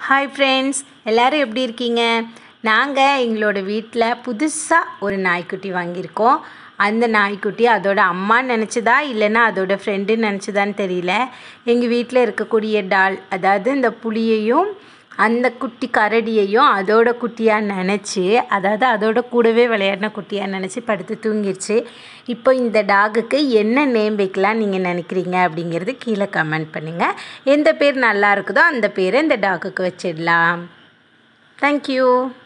hi friends எல்லோரும் எப்படி இருக்கீங்க நாங்கள் எங்களோட வீட்டில் புதுசாக ஒரு நாய்க்குட்டி வாங்கியிருக்கோம் அந்த நாய்க்குட்டி அதோட அம்மான்னு நினச்சதா இல்லைன்னா அதோட ஃப்ரெண்டுன்னு நினச்சதான்னு தெரியல எங்கள் வீட்டில் இருக்கக்கூடிய டால் அதாவது இந்த புளியையும் அந்த குட்டி கரடியையும் அதோட குட்டியாக நினச்சி அதாவது அதோட கூடவே விளையாடின குட்டியாக நினச்சி படுத்து தூங்கிடுச்சு இப்போ இந்த டாகுக்கு என்ன நேம் வைக்கலாம் நீங்கள் நினைக்கிறீங்க அப்படிங்கிறது கீழே கமெண்ட் பண்ணுங்கள் எந்த பேர் நல்லா இருக்குதோ அந்த பேரை இந்த டாகுக்கு வச்சிடலாம் தேங்க்யூ